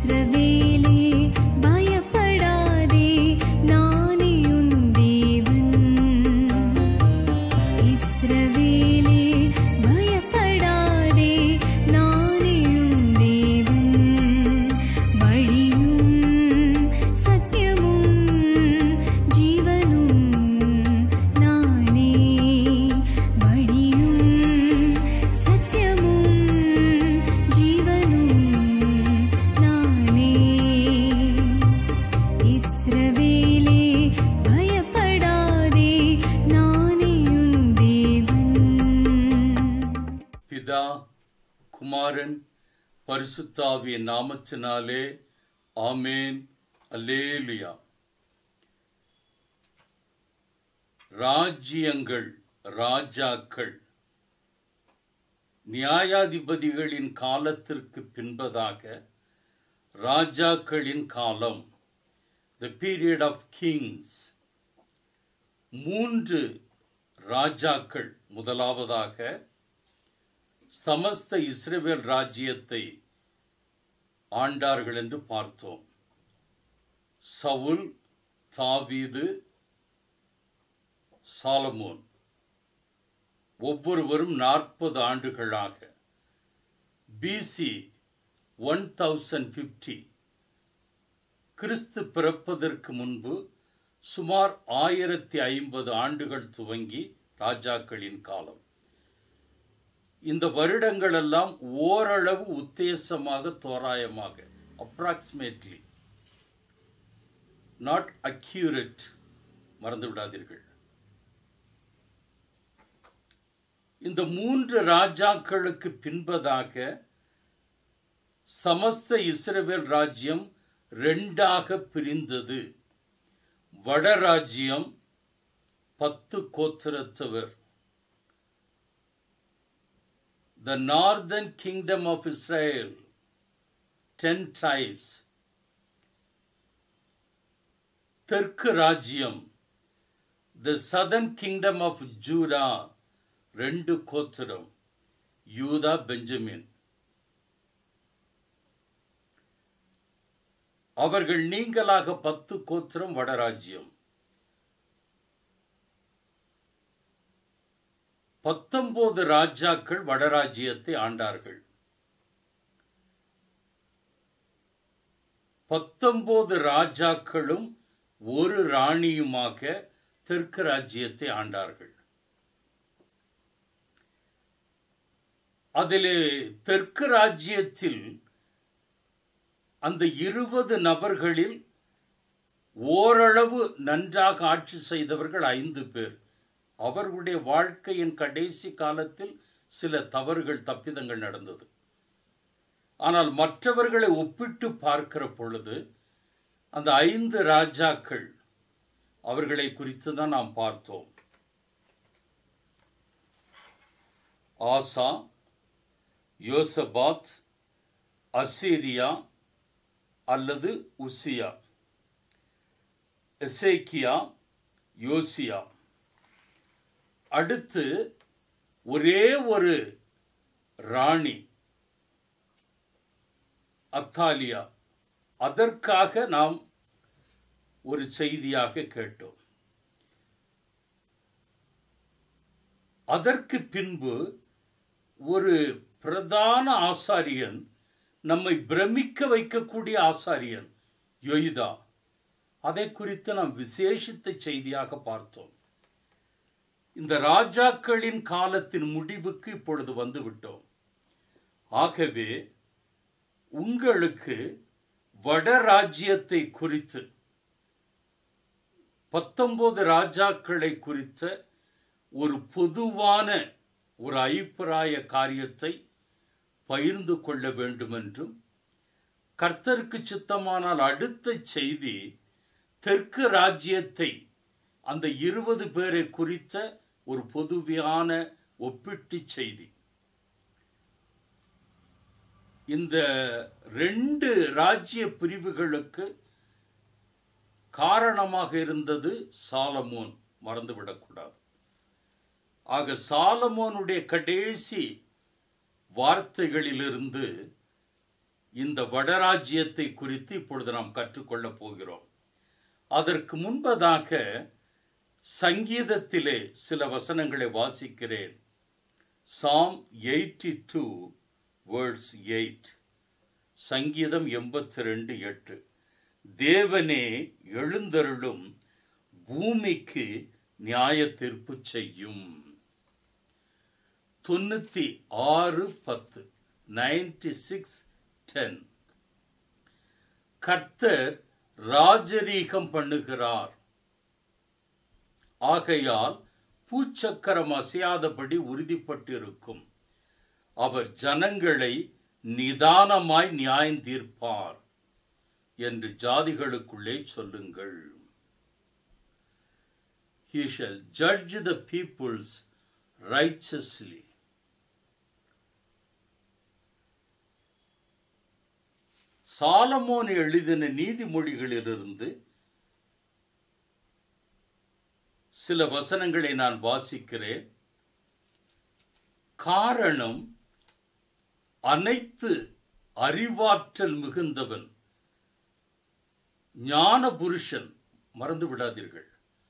இஸ்ரவேலே பயப்படாதே நானே உன் தேவன் இஸ்ரவேலே பயப்படாதே நானே உன் தேவன் வழியும் சத்தியமும் ஜீவனும் நானே வழியும் சத்தியமும் ஜீவனும் நானே இஸ்ரவேலே பயப்படாதே நானே உன் தேவன் பிதா குமாரன் பரிசுத்தாவிய நாமத்தினாலே ஆமேன் அல்லேலுயா ராஜ்யங்கள் ராஜாக்கள் நியாயாதிபதிகளின் காலத்திற்கு பின்பதாக ராஜாக்களின் காலம் த பீரியட் ஆஃப் கிங்ஸ் மூன்று ராஜாக்கள் முதலாவதாக சமஸ்த இஸ்ரவேல் ராஜ்யத்தை ஆண்டார்கள் என்று பார்த்தோம் சவுல் தாவீது சாலமோன் ஒவ்வொருவரும் நாற்பது ஆண்டுகளாக பிசி ஒன் தௌசண்ட் ஃபிஃப்டி கிறிஸ்து பிறப்பதற்கு முன்பு சுமார் ஆயிரத்தி ஐம்பது ஆண்டுகள் துவங்கி ராஜாக்களின் காலம் இந்த வருடங்கள் எல்லாம் ஓரளவு உத்தேசமாக தோராயமாக அப்ராக்சிமேட்லி நாட் அக்யூரேட் மறந்து விடாதீர்கள் இந்த மூன்று ராஜாக்களுக்கு பின்பதாக சமஸ்த இஸ்ரவேல் ராஜ்யம் ரெண்டாக பிரிந்தது வடராஜ்யம் பத்து கோத்திரத்தவர் the northern kingdom of Israel, ten tribes. தெற்கு ராஜ்யம் the southern kingdom of Judah ரெண்டு கோத்திரம் யூதா பெஞ்சமின் அவர்கள் நீங்களாக பத்து கோத்திரம் வடராஜ்யம் பத்தொன்பது ராஜாக்கள் வடராஜ்யத்தை ஆண்டார்கள் பத்தொன்பது ராஜாக்களும் ஒரு ராணியுமாக தெற்கு ராஜ்யத்தை ஆண்டார்கள் அதிலே தெற்கு ராஜ்யத்தில் அந்த இருபது நபர்களில் ஓரளவு நன்றாக ஆட்சி செய்தவர்கள் ஐந்து பேர் அவர்களுடைய வாழ்க்கையின் கடைசி காலத்தில் சில தவறுகள் தப்பிதங்கள் நடந்தது ஆனால் மற்றவர்களை ஒப்பிட்டு பார்க்கிற பொழுது அந்த ஐந்து ராஜாக்கள் அவர்களை குறித்து தான் நாம் பார்த்தோம் ஆசா யோசபாத் அசீரியா அல்லது உசியா எசேக்கியா யோசியா அடுத்து ஒரே ஒரு ராணி அத்தாலியா அதற்காக நாம் ஒரு செய்தியாக கேட்டோம் அதற்கு பின்பு ஒரு பிரதான ஆசாரியன் நம்மை பிரமிக்க வைக்கக்கூடிய ஆசாரியன் யொய்தா அதை குறித்து நாம் விசேஷித்த செய்தியாக பார்த்தோம் இந்த ராஜாக்களின் காலத்தின் முடிவுக்கு இப்பொழுது வந்து விட்டோம் ஆகவே உங்களுக்கு வடராஜ்யத்தை குறித்து பத்தொன்பது ராஜாக்களை குறித்த ஒரு பொதுவான ஒரு அபிப்பிராய காரியத்தை பகிர்ந்து கொள்ள வேண்டும் என்றும் கர்த்தருக்கு சித்தமானால் அடுத்த செய்தி தெற்கு ராஜ்யத்தை அந்த இருபது பேரை குறித்த ஒரு பொதுவான ஒப்பீட்டு செய்தி இந்த ரெண்டு ராஜ்ய பிரிவுகளுக்கு காரணமாக இருந்தது சாலமோன் மறந்துவிடக்கூடாது ஆக சாலமோனுடைய கடைசி வார்த்தைகளிலிருந்து இந்த வடராஜ்யத்தை குறித்து இப்பொழுது நாம் கற்றுக்கொள்ளப் போகிறோம் அதற்கு முன்பதாக சங்கீதத்திலே சில வசனங்களை வாசிக்கிறேன் Psalm eighty two words eight சங்கீதம் எண்பத்தி ரெண்டு எட்டு தேவனே எழுந்தருளும் பூமிக்கு நியாய தீர்ப்பு செய்யும் தொண்ணூத்தி ஆறு பத்து நைன்டி சிக்ஸ் டென் கர்த்தர் ராஜரீகம் பண்ணுகிறார் ஆகையால் பூச்சக்கரம் அசையாதபடி உறுதிப்பட்டிருக்கும் அவர் ஜனங்களை நிதானமாய் நியாயம் தீர்ப்பார் என்று ஜாதிகளுக்குள்ளே சொல்லுங்கள் He shall judge the peoples righteously. சாலமோன் எழுதின நீதிமொழிகளிலிருந்து சில வசனங்களை நான் வாசிக்கிறேன் காரணம் அனைத்து அறிவாற்றல் மிகுந்தவன் ஞான புருஷன் மறந்து விடாதீர்கள்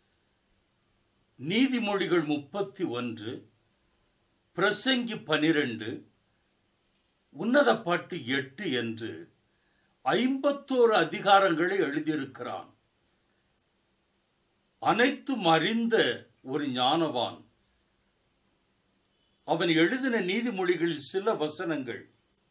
நீதிமொழிகள் முப்பத்தி ஒன்று பிரசங்கி பனிரெண்டு உன்னத பாட்டு எட்டு என்று ஐம்பத்தோரு அதிகாரங்களை எழுதியிருக்கிறான் அனைத்தும் அறிந்த ஒரு ஞானவான் அவன் எழுதின நீதிமொழிகளில் சில வசனங்கள்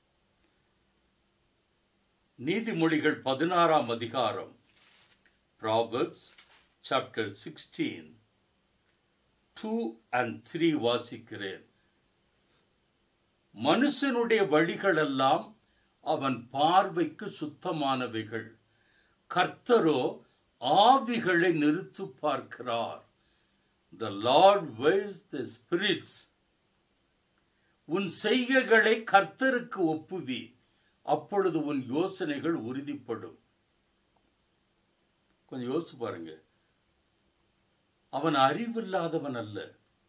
நீதிமொழிகள் பதினாறாம் அதிகாரம் Proverbs chapter sixteen two and three வாசிக்கிறேன் மனுஷனுடைய வழிகளெல்லாம் அவன் பார்வைக்கு சுத்தமானவைகள் கர்த்தரோ ஆவிகளை நிறுத்து பார்க்கிறார் the Lord weighs the spirits உன் செய்கைகளை கர்த்தருக்கு ஒப்புவி அப்பொழுது உன் யோசனைகள் உறுதிப்படும் கொஞ்சம் யோசிச்சு பாருங்க அவன் அறிவில்லாதவன் அல்ல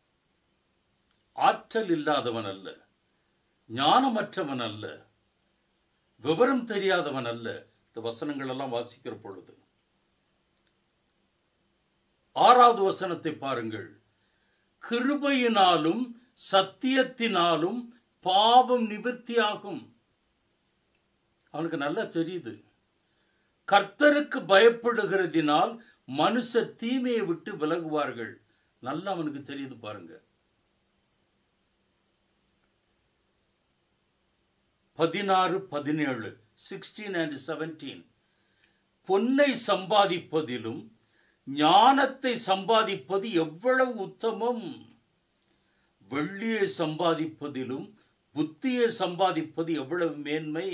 ஆற்றல் இல்லாதவன் அல்ல ஞானமற்றவன் அல்ல விவரம் தெரியாதவன் அல்ல இந்த வசனங்கள் எல்லாம் வாசிக்கிற பொழுது ஆறாவது வசனத்தை பாருங்கள் கிருபையினாலும் சத்தியத்தினாலும் பாவம் நிவர்த்தியாகும் அவனுக்கு நல்லா தெரியுது கர்த்தருக்கு பயப்படுகிறதினால் மனுஷர் தீமையை விட்டு விலகுவார்கள் நல்லா அவனுக்கு தெரியுது பாருங்க பதினாறு பதினேழு சிக்ஸ்டீன் அண்ட் செவன்டீன் பொன்னை சம்பாதிப்பதிலும் ஞானத்தை சம்பாதிப்பது எவ்வளவு உத்தமம் வெள்ளியை சம்பாதிப்பதிலும் புத்தியை சம்பாதிப்பது எவ்வளவு மேன்மை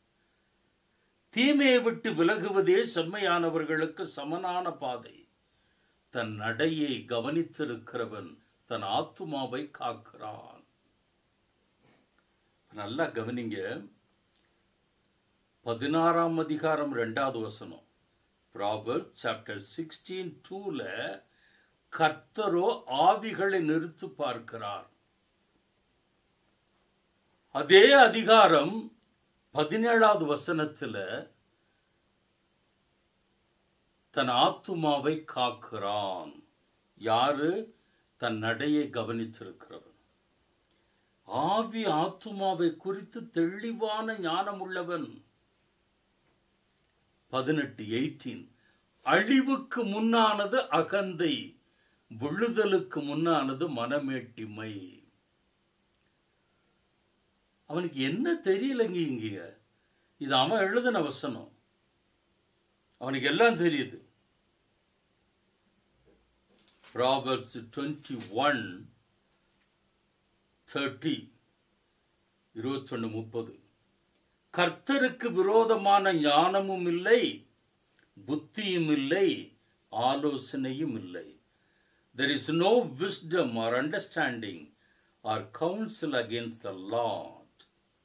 தீமையை விட்டு விலகுவதே செம்மையானவர்களுக்கு சமனான பாதை தன் நடையை கவனித்திருக்கிறவன் தன் ஆத்துமாவை காக்கிறான் நல்லா கவனிங்க பதினாறாம் அதிகாரம் ரெண்டாவது வசனம் ப்ராபர் சாப்டர் சிக்ஸ்டீன் டூல கர்த்தரோ ஆவிகளை நிறுத்து பார்க்கிறார் அதே அதிகாரம் பதினேழாவது வசனத்துல தன் ஆத்துமாவை காக்கிறான் யாரு தன் நடையை கவனித்திருக்கிறவன் ஆவி ஆத்துமாவை குறித்து தெளிவான ஞானம் உள்ளவன் பதினெட்டு எயிட்டீன் அழிவுக்கு முன்னானது அகந்தை விழுதலுக்கு முன்னானது மனமேட்டிமை அவனுக்கு என்ன தெரியலங்க இங்க இது அவன் எழுதின வசனம் அவனுக்கு எல்லாம் தெரியுது ப்ராபர்ட்ஸ் டுவெண்ட்டி ஒன் தேர்ட்டி இருபத்தொன்னு முப்பது கர்த்தருக்கு விரோதமான ஞானமும் இல்லை புத்தியும் இல்லை ஆலோசனையும் இல்லை there is no wisdom or understanding or counsel against the Lord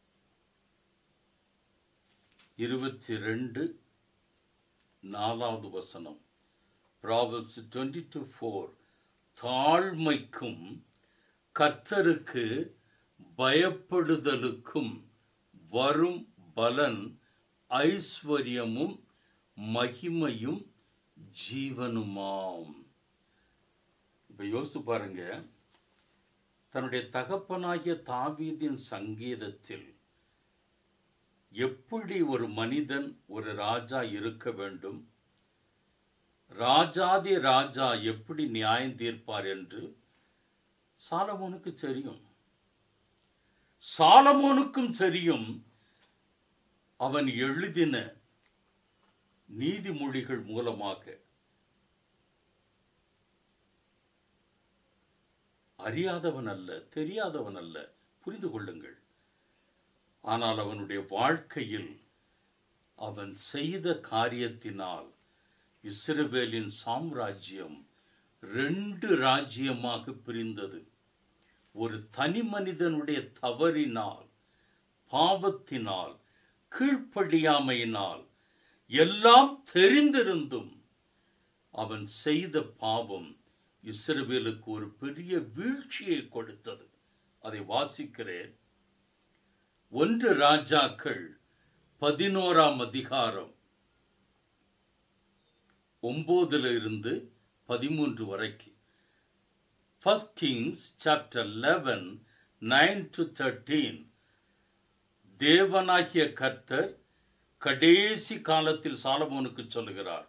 இருபத்தி ரெண்டு நாலாவது வசனம் ப்ராபல்ஸ் டுவெண்ட்டி டூ ஃபோர் தாழ்மைக்கும் கர்த்தருக்கு பயப்படுதலுக்கும் வரும் பலன் ஐஸ்வர்யமும் மகிமையும் ஜீவனுமாம் இப்ப யோசித்து பாருங்க தன்னுடைய தகப்பனாகிய தாவீதின் சங்கீதத்தில் எப்படி ஒரு மனிதன் ஒரு ராஜா இருக்க வேண்டும் ராஜாதி ராஜா எப்படி நியாயம் தீர்ப்பார் என்று சாலமோனுக்கு தெரியும் சாலமோனுக்கும் தெரியும் அவன் எழுதின நீதிமொழிகள் மூலமாக அறியாதவன் அல்ல தெரியாதவன் அல்ல புரிந்து கொள்ளுங்கள் ஆனால் அவனுடைய வாழ்க்கையில் அவன் செய்த காரியத்தினால் இஸ்ரவேலின் சாம்ராஜ்யம் ரெண்டு ராஜ்யமாக பிரிந்தது ஒரு தனி மனிதனுடைய தவறினால் பாவத்தினால் கீழ்ப்படியாமையினால் எல்லாம் தெரிந்திருந்தும் அவன் செய்த பாவம் இஸ்ரவேலுக்கு ஒரு பெரிய வீழ்ச்சியை கொடுத்தது அதை வாசிக்கிறேன் ஒன்று ராஜாக்கள் பதினோராம் அதிகாரம் ஒன்பதுல இருந்து பதிமூன்று வரைக்கும் first Kings chapter eleven nine to thirteen தேவனாகிய கர்த்தர் கடைசி காலத்தில் சாலமோனுக்கு சொல்லுகிறார்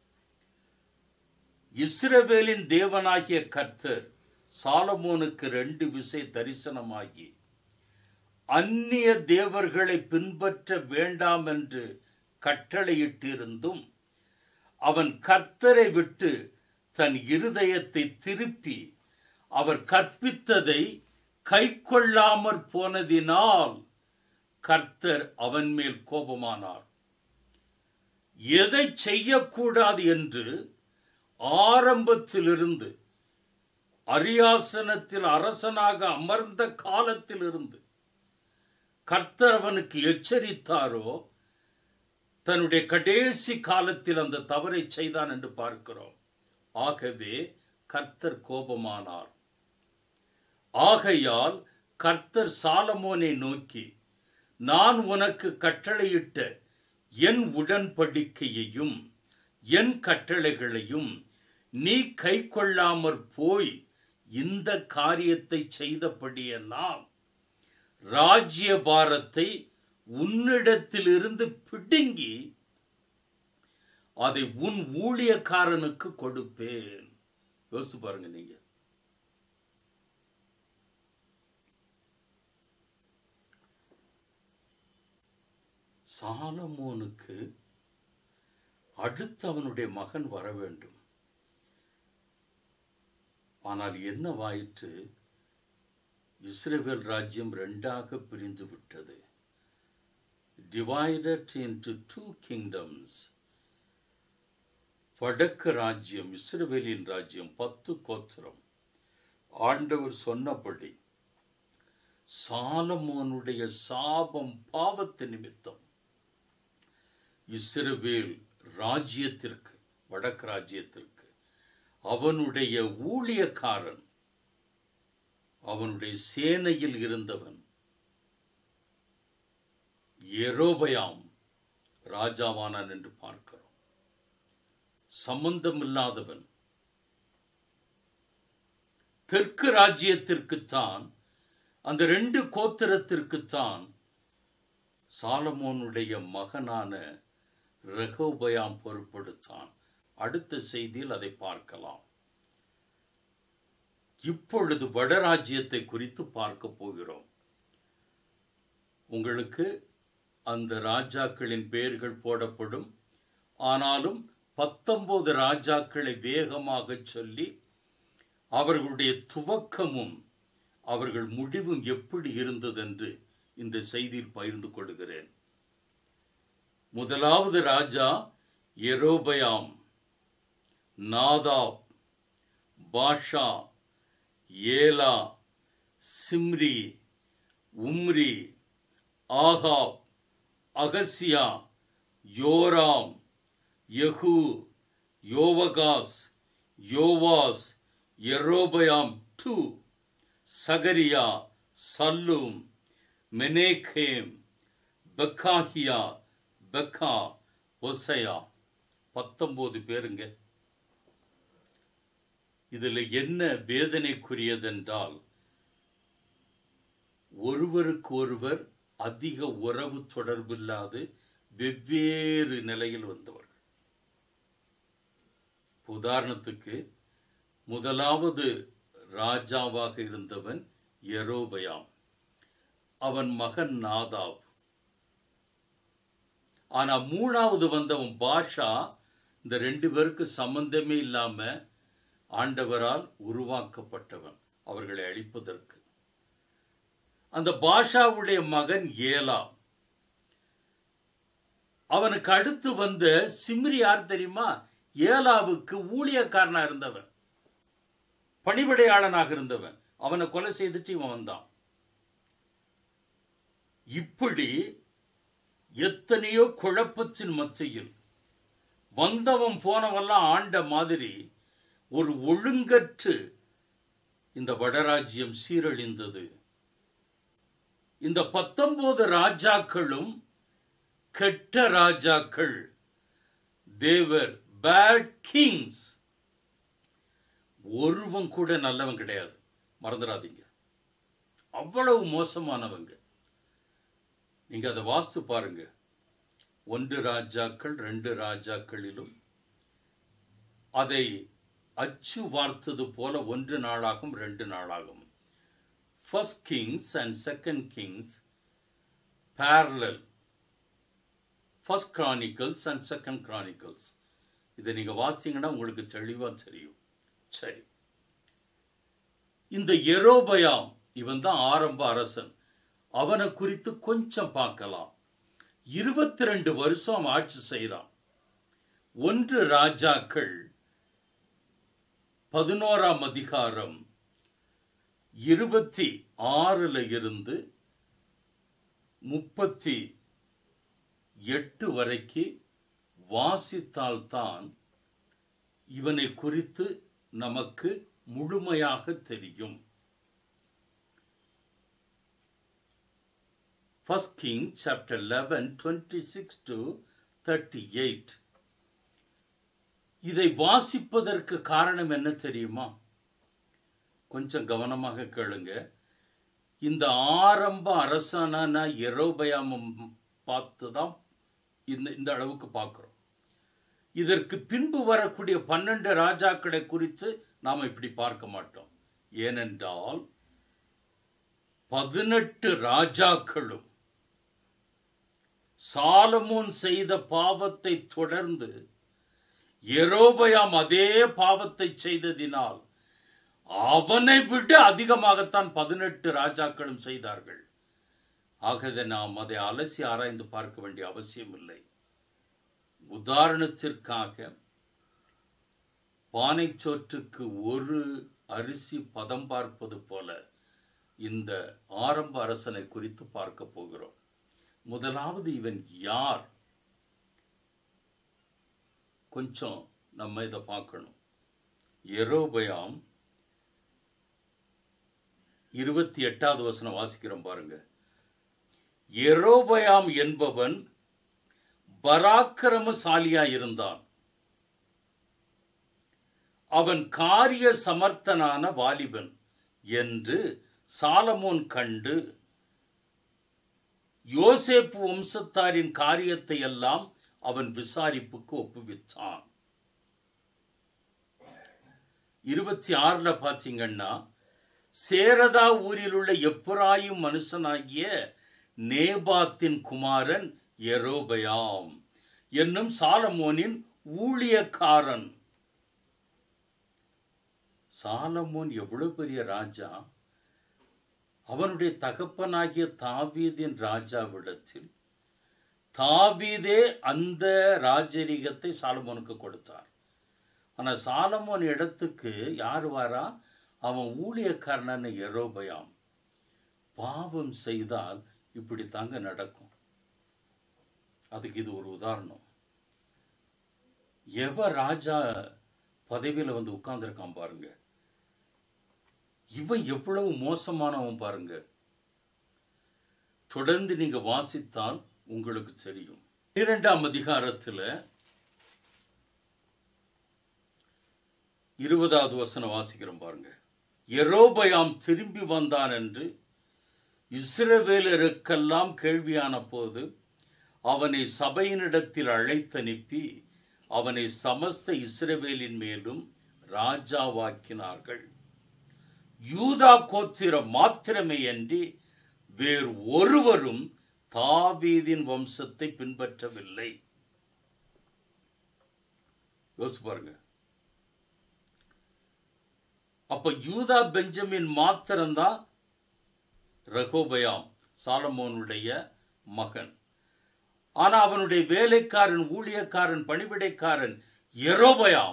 இஸ்ரவேலின் தேவனாகிய கர்த்தர் சாலமோனுக்கு ரெண்டு விசை தரிசனமாகி அந்நிய தேவர்களை பின்பற்ற வேண்டாம் என்று கட்டளையிட்டிருந்தும் அவன் கர்த்தரை விட்டு தன் இருதயத்தை திருப்பி அவர் கற்பித்ததை கைக்கொள்ளாமற் போனதினால் கர்த்தர் அவன் மேல் கோபமானார் எதை செய்யக்கூடாது என்று ஆரம்பத்திலிருந்து அரியாசனத்தில் அரசனாக அமர்ந்த காலத்திலிருந்து கர்த்தர் அவனுக்கு எச்சரித்தாரோ தன்னுடைய கடைசி காலத்தில் அந்த தவறை செய்தான் என்று பார்க்கிறோம் ஆகவே கர்த்தர் கோபமானார் ஆகையால் கர்த்தர் சாலமோனை நோக்கி நான் உனக்கு கட்டளையிட்ட என் உடன்படிக்கையையும் என் கட்டளைகளையும் நீ கை கொள்ளாமற் போய் இந்த காரியத்தை செய்தபடியெல்லாம் ராஜ்ய பாரத்தை உன்னிடத்திலிருந்து பிடுங்கி அதை உன் ஊழியக்காரனுக்கு கொடுப்பேன் யோசிச்சு பாருங்க நீங்க சாலமோனுக்கு அடுத்து அவனுடைய மகன் வர வேண்டும் ஆனால் என்னவாயிற்று இஸ்ரேல் ராஜ்யம் ரெண்டாக பிரிந்து விட்டது டிவைடட் இன்டு டூ கிங்டம்ஸ் வடக்கு ராஜ்யம் இஸ்ரவேலின் ராஜ்யம் பத்து கோத்திரம் ஆண்டவர் சொன்னபடி சாலமோனுடைய சாபம் பாவத்து நிமித்தம் இஸ்ரவேல் ராஜ்யத்திற்கு வடக்கு ராஜ்யத்திற்கு அவனுடைய ஊழியக்காரன் அவனுடைய சேனையில் இருந்தவன் எரோபயாம் ராஜாவானான் என்று பார்க்கிறோம் சம்பந்தமில்லாதவன் தெற்கு ராஜ்யத்திற்குத்தான் அந்த ரெண்டு கோத்திரத்திற்குத்தான் சாலமோனுடைய மகனான ரெகோபயாம் பொறுப்படுத்தான் அடுத்த செய்தியில் அதை பார்க்கலாம் இப்பொழுது வடராஜ்யத்தை குறித்து பார்க்க போகிறோம் உங்களுக்கு அந்த ராஜாக்களின் பெயர்கள் போடப்படும் ஆனாலும் பத்தொன்பது ராஜாக்களை வேகமாக சொல்லி அவர்களுடைய துவக்கமும் அவர்கள் முடிவும் எப்படி இருந்ததென்று இந்த செய்தியில் பகிர்ந்து கொள்கிறேன் முதலாவது ராஜா எரோபயாம் நாதாப் பாஷா ஏலா சிம்ரி உம்ரி ஆகாப் அகசியா யோராம் யெகூ யோவகாஸ் யோவாஸ் எரோபயாம் டு சகரியா சல்லும் மெனேகேம் பெக்காஹியா பெக்கா ஒசையா பத்தொன்பது பேருங்க இதுல என்ன வேதனைக்குரியதென்றால் ஒருவருக்கு ஒருவர் அதிக உறவு தொடர்பில்லாது வெவ்வேறு நிலையில் வந்தவர்கள் உதாரணத்துக்கு முதலாவது ராஜாவாக இருந்தவன் எரோபயாம் அவன் மகன் நாதாப் ஆனா மூணாவது வந்தவன் பாஷா இந்த ரெண்டு பேருக்கு சம்பந்தமே இல்லாம ஆண்டவரால் உருவாக்கப்பட்டவன் அவர்களை அழிப்பதற்கு அந்த பாஷாவுடைய மகன் ஏலா அவனுக்கு அடுத்து வந்த சிம்ரி யார் தெரியுமா ஏலாவுக்கு ஊழியக்காரனா இருந்தவன் பணிவிடையாளனாக இருந்தவன் அவனை கொலை செய்துட்டு இவன் வந்தான் இப்படி எத்தனையோ குழப்பத்தின் மத்தியில் வந்தவன் போனவெல்லாம் ஆண்ட மாதிரி ஒரு ஒழுங்கற்று இந்த வடராஜ்யம் சீரழிந்தது இந்த பத்தொன்பது ராஜாக்களும் கெட்ட ராஜாக்கள் தேவர் பேட் கிங்ஸ் ஒருவன் கூட நல்லவன் கிடையாது மறந்துடாதீங்க அவ்வளவு மோசமானவங்க நீங்க அதை வாஸ்து பாருங்க ஒன்று ராஜாக்கள் ரெண்டு ராஜாக்களிலும் அதை அச்சு வார்த்தது போல ஒன்று நாளாகும் ரெண்டு நாளாகும் first Kings and second Kings parallel first Chronicles and second Chronicles இதை நீங்க வாசிங்கன்னா உங்களுக்கு தெளிவா தெரியும் சரி இந்த எரோபயாம் இவன் தான் ஆரம்ப அரசன் அவனை குறித்து கொஞ்சம் பார்க்கலாம் இருபத்தி ரெண்டு வருஷம் அவன் ஆட்சி செய்கிறான் ஒன்று ராஜாக்கள் பதினோராம் அதிகாரம் இருபத்தி ஆறுல இருந்து முப்பத்தி எட்டு வரைக்கு வாசித்தால்தான் இவனை குறித்து நமக்கு முழுமையாக தெரியும் First King chapter 11 26 to 38 இதை வாசிப்பதற்கு காரணம் என்ன தெரியுமா கொஞ்சம் கவனமாக கேளுங்க இந்த ஆரம்ப அரசனான எரோபயாமம் பார்த்து தான் இந்த இந்த அளவுக்கு பார்க்கிறோம் இதற்கு பின்பு வரக்கூடிய பன்னெண்டு ராஜாக்களை குறித்து நாம் இப்படி பார்க்க மாட்டோம் ஏனென்றால் பதினெட்டு ராஜாக்களும் சாலமோன் செய்த பாவத்தை தொடர்ந்து எரோபயாம் அதே பாவத்தை செய்ததினால் அவனை விட அதிகமாகத்தான் பதினெட்டு ராஜாக்களும் செய்தார்கள் ஆகவே நாம் அதை அலசி ஆராய்ந்து பார்க்க வேண்டிய அவசியம் இல்லை உதாரணத்திற்காக பானைச்சோற்றுக்கு ஒரு அரிசி பதம் பார்ப்பது போல இந்த ஆரம்ப அரசனை குறித்து பார்க்க போகிறோம் முதலாவது இவன் யார் கொஞ்சம் நம்ம இதை பார்க்கணும் எரோபயாம் இருபத்தி எட்டாவது வசனம் வாசிக்கிறோம் பாருங்க எரோபயாம் என்பவன் பராக்கிரமசாலியா இருந்தான் அவன் காரிய சமர்த்தனான வாலிபன் என்று சாலமோன் கண்டு யோசேப்பு வம்சத்தாரின் காரியத்தை எல்லாம் அவன் விசாரிப்புக்கு ஒப்புவித்தான் இருபத்தி ஆறுல பாத்தீங்கன்னா சேரதா ஊரில் உள்ள எப்புராயும் மனுஷனாகிய நேபாத்தின் குமாரன் எரோபயாம் என்னும் சாலமோனின் ஊழியக்காரன் சாலமோன் எவ்வளவு பெரிய ராஜா அவனுடைய தகப்பனாகிய தாவீதின் ராஜாவிடத்தில் தாவீதே அந்த ராஜரீகத்தை சாலமோனுக்கு கொடுத்தார் ஆனா சாலமோன் இடத்துக்கு யார் வாரா அவன் ஊழியக்காரனான எரோபயாம் பாவம் செய்தால் இப்படி தாங்க நடக்கும் அதுக்கு இது ஒரு உதாரணம் எவ ராஜா பதவியில வந்து உட்கார்ந்துருக்கான் பாருங்க இவன் எவ்வளவு மோசமானவன் பாருங்க தொடர்ந்து நீங்க வாசித்தால் உங்களுக்கு தெரியும் இரண்டாம் அதிகாரத்தில் இருபதாவது வசனம் வாசிக்கிறோம் பாருங்க எரோபயாம் திரும்பி வந்தான் என்று இஸ்ரவேலருக்கெல்லாம் கேள்வியான போது அவனை சபையினிடத்தில் அழைத்தனுப்பி அவனை சமஸ்த இஸ்ரவேலின் மேலும் ராஜாவாக்கினார்கள் யூதா கோத்திரம் மாத்திரமே அன்றி வேறு ஒருவரும் தாவீதின் வம்சத்தை பின்பற்றவில்லை யோசிச்சு பாருங்க அப்ப யூதா பெஞ்சமின் மாத்திரம்தான் ரகோபயாம் சாலமோனுடைய மகன் ஆனா அவனுடைய வேலைக்காரன் ஊழியக்காரன் பணிவிடைக்காரன் எரோபயாம்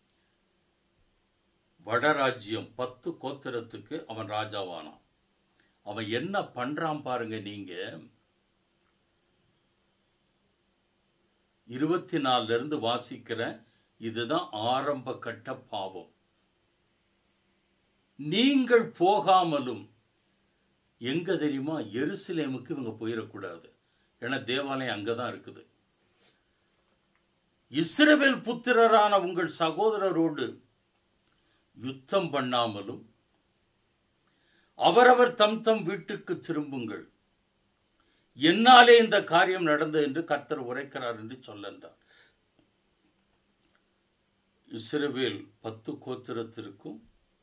வடராஜ்யம் பத்து கோத்திரத்துக்கு அவன் ராஜாவானான் அவன் என்ன பண்றான் பாருங்க நீங்க இருபத்தி நாலுல இருந்து வாசிக்கிற இதுதான் ஆரம்ப கட்ட பாவம் நீங்கள் போகாமலும் எங்க தெரியுமா எருசலேமுக்கு இவங்க போயிடக்கூடாது ஏன்னா தேவாலயம் அங்கதான் இருக்குது இஸ்ரவேல் புத்திரரான உங்கள் சகோதரரோடு யுத்தம் பண்ணாமலும் அவரவர் தம் தம் வீட்டுக்கு திரும்புங்கள் என்னாலே இந்த காரியம் நடந்தது என்று கர்த்தர் உரைக்கிறார் என்று சொல்லன்றார் இஸ்ரவேல் பத்து கோத்திரத்திற்கும்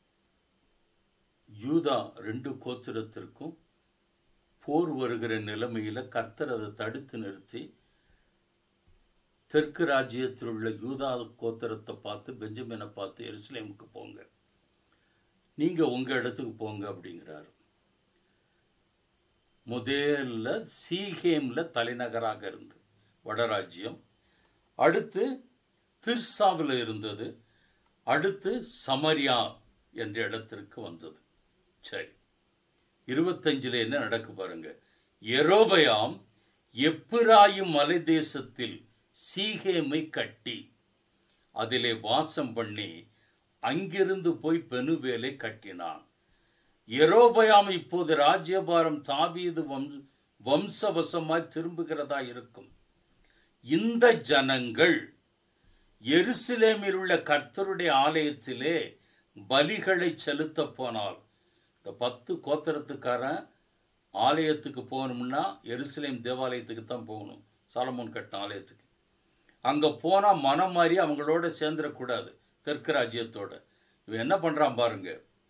யூதா ரெண்டு கோத்திரத்திற்கும் போர் வருகிற நிலைமையில கர்த்தர் அதை தடுத்து நிறுத்தி தெற்கு ராஜ்யத்தில் உள்ள யூதா கோத்திரத்தை பார்த்து பெஞ்சமினை பார்த்து எருசலேமுக்கு போங்க நீங்க உங்க இடத்துக்கு போங்க அப்படிங்கிறாரு முதல்ல சீகேம்ல தலைநகராக இருந்தது வடராஜ்யம் அடுத்து திர்சாவில் இருந்தது அடுத்து சமரியா என்ற இடத்திற்கு வந்தது சரி இருபத்தஞ்சுல என்ன நடக்கு பாருங்க எரோபயாம் எப்பிராயும் மலை தேசத்தில் சீகேமை கட்டி அதிலே வாசம் பண்ணி அங்கிருந்து போய் பெனுவேலை கட்டினான் எரோபயாம் இப்போது ராஜ்யபாரம் தாவீது வம்ச வம்சவசமாய் திரும்புகிறதா இருக்கும் இந்த ஜனங்கள் எருசலேமில் உள்ள கர்த்தருடைய ஆலயத்திலே பலிகளை செலுத்த போனால் இந்த பத்து கோத்திரத்துக்காரன் ஆலயத்துக்கு போகணும்னா எருசலேம் தேவாலயத்துக்கு தான் போகணும் சாலமோன் கட்டின ஆலயத்துக்கு அங்கே போனால் மனம் மாறி அவங்களோட சேர்ந்துடக்கூடாது தெற்கு ராஜ்யத்தோட இவன் என்ன பண்ணுறான் பாருங்க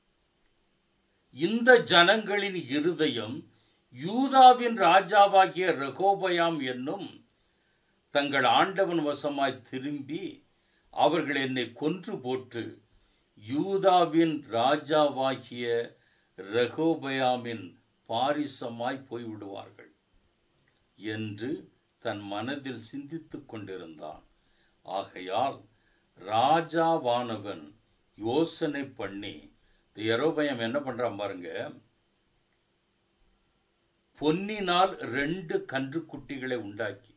இந்த ஜனங்களின் இருதயம் யூதாவின் ராஜாவாகிய ரகோபயாம் என்னும் தங்கள் ஆண்டவன் வசமாய் திரும்பி அவர்கள் என்னை கொன்று போட்டு யூதாவின் ராஜாவாகிய ரகோபயாமின் பாரிசமாய் போய்விடுவார்கள் என்று தன் மனதில் சிந்தித்துக் கொண்டிருந்தான் ஆகையால் ராஜாவானவன் யோசனை பண்ணி இந்த எரோபயம் என்ன பண்றான் பாருங்க பொன்னினால் ரெண்டு கன்றுக்குட்டிகளை உண்டாக்கி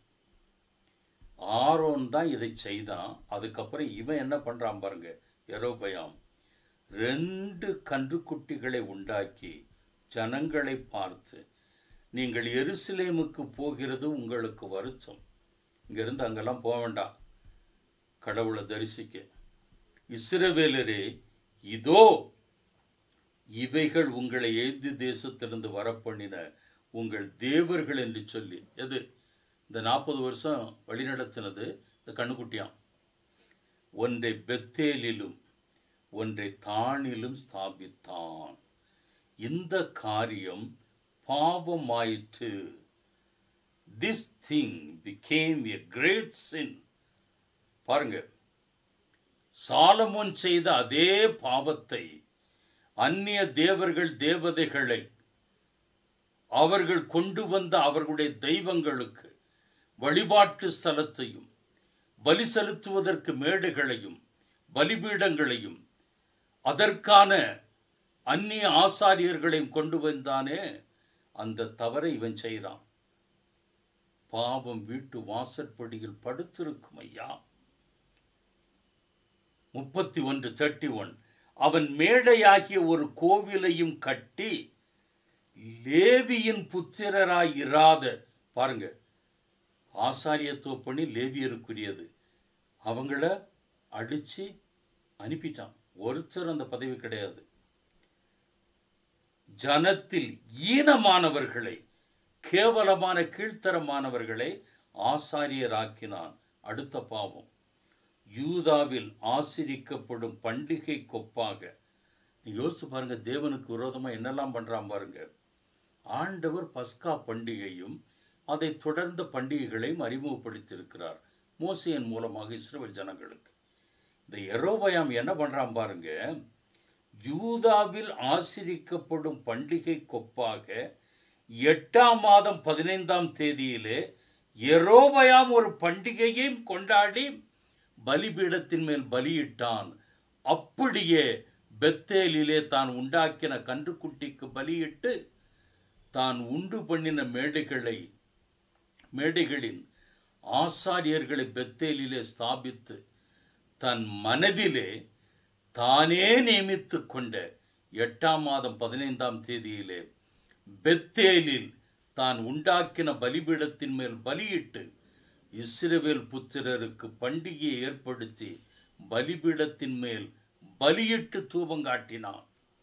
ஆரோன் தான் இதை செய்தான் அதுக்கப்புறம் இவன் என்ன பண்றான் பாருங்க எரோபயாம் ரெண்டு கன்றுக்குட்டிகளை உண்டாக்கி ஜனங்களை பார்த்து நீங்கள் எருசலேமுக்கு போகிறது உங்களுக்கு வருத்தம் இங்கிருந்து அங்கெல்லாம் போக வேண்டாம் கடவுளை தரிசிக்க இஸ்ரவேலரே இதோ இவைகள் உங்களை எய்து தேசத்திலிருந்து வரப்பண்ணின உங்கள் தேவர்கள் என்று சொல்லி எது இந்த நாற்பது வருஷம் வழிநடத்தினது இந்த கண்ணுக்குட்டியாம் ஒன்றை பெத்தேலிலும் ஒன்றை தானிலும் ஸ்தாபித்தான் இந்த காரியம் பாவமாயிற்று this thing became a great sin பாருங்க சாலமோன் செய்த அதே பாவத்தை அந்நிய தேவர்கள் தேவதைகளை அவர்கள் கொண்டு வந்த அவர்களுடைய தெய்வங்களுக்கு வழிபாட்டு ஸ்தலத்தையும் பலி செலுத்துவதற்கு மேடைகளையும் பலிபீடங்களையும் அதற்கான அந்நிய ஆசாரியர்களையும் கொண்டு வந்தானே அந்த தவறை இவன் செய்கிறான் பாவம் வீட்டு வாசற்படியில் படுத்திருக்கும் ஐயா முப்பத்தி ஒன்று தேர்ட்டி ஒன் அவன் மேடையாகிய ஒரு கோவிலையும் கட்டி லேவியின் புத்திரராய் இராத பாருங்க ஆசாரியத்துவ பணி லேவியருக்குரியது அவங்கள அடிச்சு அனுப்பிட்டான் ஒருத்தர் அந்த பதவி கிடையாது ஜனத்தில் ஈனமானவர்களை கேவலமான கீழ்த்தரமானவர்களை ஆசாரியராக்கினான் அடுத்த பாவம் யூதாவில் ஆசிரிக்கப்படும் பண்டிகை கொப்பாக நீ யோசிச்சு பாருங்க தேவனுக்கு விரோதமா என்னெல்லாம் பண்றான் பாருங்க ஆண்டவர் பஸ்கா பண்டிகையும் அதை தொடர்ந்த பண்டிகைகளையும் அறிமுகப்படுத்தியிருக்கிறார் மோசையின் மூலமாக இஸ்ரவேல் ஜனங்களுக்கு இந்த எரோபயாம் என்ன பண்றான் பாருங்க யூதாவில் ஆசிரிக்கப்படும் பண்டிகை கொப்பாக எட்டாம் மாதம் பதினைந்தாம் தேதியிலே எரோபயாம் ஒரு பண்டிகையையும் கொண்டாடி பலிபீடத்தின் மேல் பலியிட்டான் அப்படியே பெத்தேலிலே தான் உண்டாக்கின கன்றுக்குட்டிக்கு பலியிட்டு தான் உண்டு பண்ணின மேடைகளை மேடைகளின் ஆசாரியர்களை பெத்தேலிலே ஸ்தாபித்து தன் மனதிலே தானே நியமித்து கொண்ட எட்டாம் மாதம் பதினைந்தாம் தேதியிலே பெத்தேலில் தான் உண்டாக்கின பலிபீடத்தின் மேல் பலியிட்டு இஸ்ரவேல் புத்திரருக்கு பண்டிகையை ஏற்படுத்தி பலிபீடத்தின் மேல் பலியிட்டு தூபம் காட்டினான்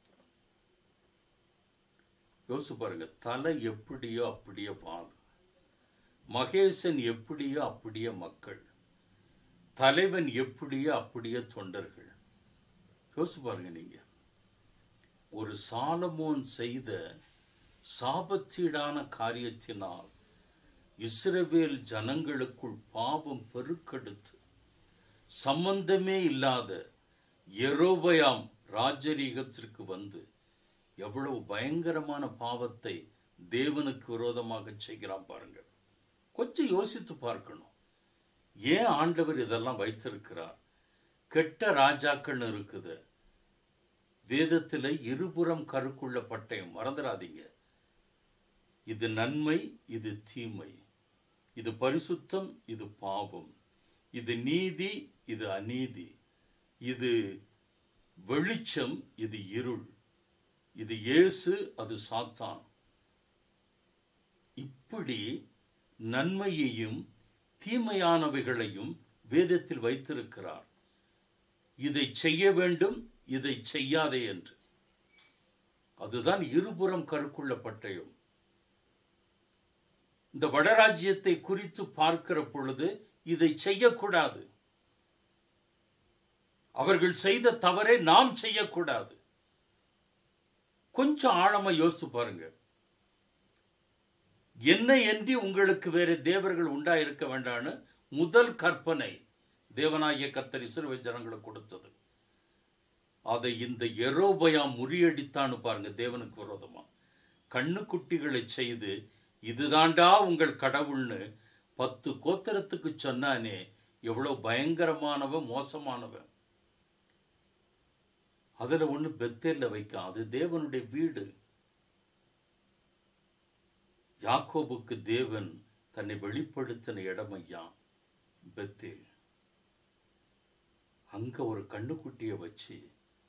யோசிச்சு பாருங்க தலை எப்படியோ அப்படியே பால் மகேசன் எப்படியோ அப்படியே மக்கள் தலைவன் எப்படியோ அப்படியே தொண்டர்கள் யோசிச்சு பாருங்க நீங்க ஒரு சாலமோன் செய்த சாபத்தீடான காரியத்தினால் இஸ்ரவேல் ஜனங்களுக்குள் பாவம் பெருக்கெடுத்து சம்பந்தமே இல்லாத எரோபயாம் ராஜரீகத்திற்கு வந்து எவ்வளவு பயங்கரமான பாவத்தை தேவனுக்கு விரோதமாக செய்கிறான் பாருங்க கொஞ்சம் யோசித்து பார்க்கணும் ஏன் ஆண்டவர் இதெல்லாம் வைத்திருக்கிறார் கெட்ட ராஜாக்கள்னு இருக்குது வேதத்தில் இருபுறம் கருக்குள்ள பட்டயம் மறந்துடாதீங்க இது நன்மை இது தீமை இது பரிசுத்தம் இது பாவம் இது நீதி இது அநீதி இது வெளிச்சம் இது இருள் இது இயேசு அது சாத்தான் இப்படி நன்மையையும் தீமையானவைகளையும் வேதத்தில் வைத்திருக்கிறார் இதை செய்ய வேண்டும் இதை செய்யாதே என்று அதுதான் இருபுறம் கருக்குள்ள பட்டயம் இந்த வடராஜ்யத்தை குறித்து பார்க்கிற பொழுது இதை செய்யக்கூடாது அவர்கள் செய்த தவறை நாம் செய்யக்கூடாது கொஞ்சம் ஆழமா யோசித்து பாருங்க என்ன என்று உங்களுக்கு வேற தேவர்கள் உண்டா இருக்க வேண்டான்னு முதல் கற்பனை தேவனாகிய கர்த்தர் இஸ்ரவேல் ஜனங்களுக்கு கொடுத்தது அதை இந்த எரோபயா முறியடித்தான்னு பாருங்க தேவனுக்கு விரோதமா கண்ணுக்குட்டிகளை செய்து இதுதாண்டா உங்கள் கடவுள்னு பத்து கோத்திரத்துக்கு சொன்னானே எவ்வளவு பயங்கரமானவன் மோசமானவன் அதுல ஒண்ணு பெத்தேல்ல வைக்கான் அது தேவனுடைய வீடு யாக்கோபுக்கு தேவன் தன்னை வெளிப்படுத்தின இடம் ஐயா பெத்தேல் அங்க ஒரு கண்ணுக்குட்டியை வச்சு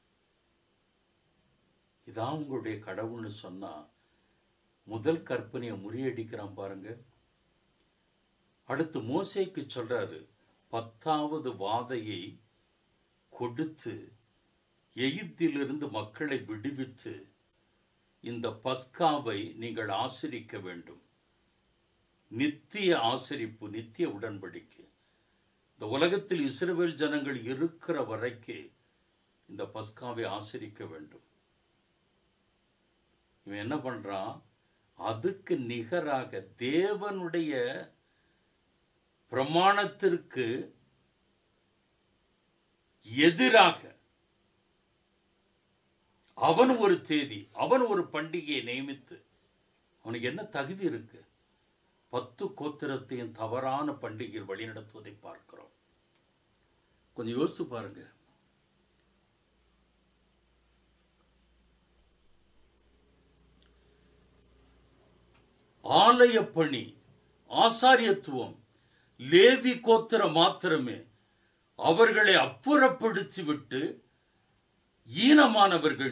இதான் உங்களுடைய கடவுள்னு சொன்னா முதல் கற்பனையை முறியடிக்கிறான் பாருங்க அடுத்து மோசேக்கு சொல்றாரு பத்தாவது வாதையை கொடுத்து எகிப்திலிருந்து மக்களை விடுவித்து இந்த பஸ்காவை நீங்கள் ஆசிரிக்க வேண்டும் நித்திய ஆசரிப்பு நித்திய உடன்படிக்கை இந்த உலகத்தில் இஸ்ரவேல் ஜனங்கள் இருக்கிற வரைக்கு இந்த பஸ்காவை ஆசிரிக்க வேண்டும் இவன் என்ன பண்றான் அதுக்கு நிகராக தேவனுடைய பிரமாணத்திற்கு எதிராக அவன் ஒரு தேதி அவன் ஒரு பண்டிகையை நியமித்து அவனுக்கு என்ன தகுதி இருக்கு பத்து கோத்திரத்தையும் தவறான பண்டிகையில் வழிநடத்துவதை பார்க்கிறோம் கொஞ்சம் யோசிச்சு பாருங்க ஆலய பணி ஆசாரியத்துவம் லேவி கோத்திரம் மாத்திரமே அவர்களை அப்புறப்படுத்தி விட்டு ஈனமானவர்கள்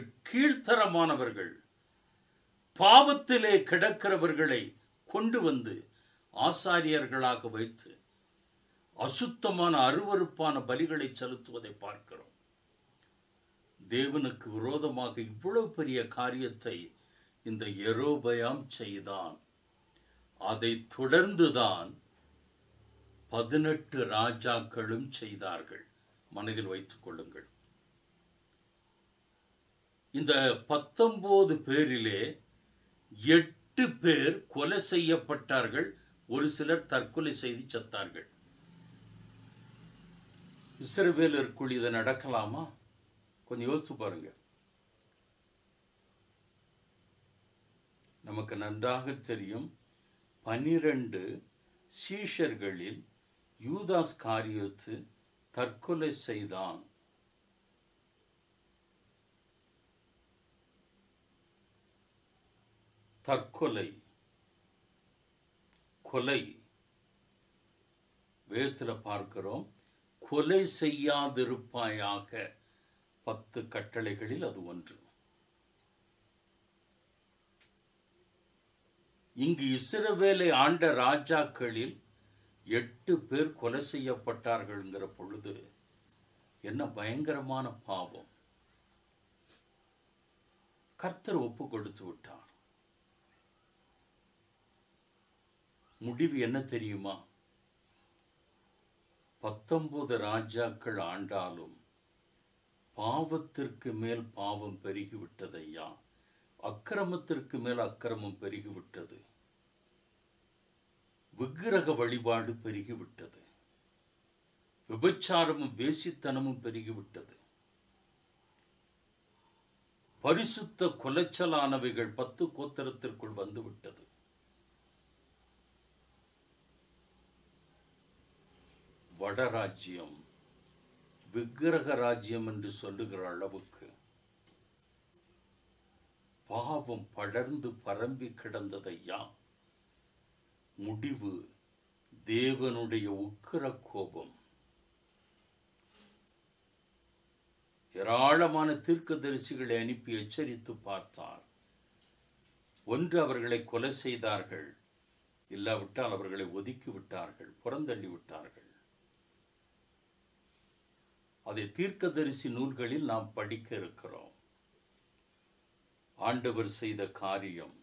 கீழ்த்தரமானவர்கள் பாவத்திலே கிடக்கிறவர்களை கொண்டு வந்து ஆசாரியர்களாக வைத்து அசுத்தமான அருவருப்பான பலிகளை செலுத்துவதை பார்க்கிறோம் தேவனுக்கு விரோதமாக இவ்வளவு பெரிய காரியத்தை இந்த எரோபயாம் செய்தான் அதை தொடர்ந்துதான் பதினெட்டு ராஜாக்களும் செய்தார்கள் மனதில் வைத்துக் கொள்ளுங்கள் இந்த பத்தொன்பது பேரிலே எட்டு பேர் கொலை செய்யப்பட்டார்கள் ஒரு சிலர் தற்கொலை செய்து செத்தார்கள் இஸ்ரவேலருக்குள் இது நடக்கலாமா கொஞ்சம் யோசிச்சு பாருங்க நமக்கு நன்றாக தெரியும் பனிரெண்டு சீஷர்களில் யூதாஸ் காரியத்து தற்கொலை செய்தான் தற்கொலை கொலை வேதத்தில் பார்க்கிறோம் கொலை செய்யாதிருப்பாயாக பத்து கட்டளைகளில் அது ஒன்று இங்கு இஸ்ரவேலை ஆண்ட ராஜாக்களில் எட்டு பேர் கொலை செய்யப்பட்டார்கள்ங்கிற பொழுது என்ன பயங்கரமான பாவம் கர்த்தர் ஒப்பு கொடுத்து விட்டார் முடிவு என்ன தெரியுமா பத்தொன்பது ராஜாக்கள் ஆண்டாலும் பாவத்திற்கு மேல் பாவம் பெருகிவிட்டதையா அக்கிரமத்திற்கு மேல் அக்கிரமம் பெருகிவிட்டது விக்கிரக வழிபாடு பெருகிவிட்டது விபச்சாரமும் வேசித்தனமும் பெருகிவிட்டது பரிசுத்த கொலைச்சலானவைகள் பத்து கோத்திரத்திற்குள் வந்துவிட்டது வடராஜ்யம் விக்கிரக ராஜ்யம் என்று சொல்லுகிற அளவுக்கு பாவம் படர்ந்து பரம்பி கிடந்ததையா முடிவு தேவனுடைய உக்கிர கோபம் ஏராளமான தீர்க்கதரிசிகளை அனுப்பி எச்சரித்து பார்த்தார் ஒன்று அவர்களை கொலை செய்தார்கள் இல்லாவிட்டால் அவர்களை ஒதுக்கி விட்டார்கள் புறந்தள்ளி விட்டார்கள் அதை தீர்க்கதரிசி நூல்களில் நாம் படிக்க இருக்கிறோம் ஆண்டவர் செய்த காரியம்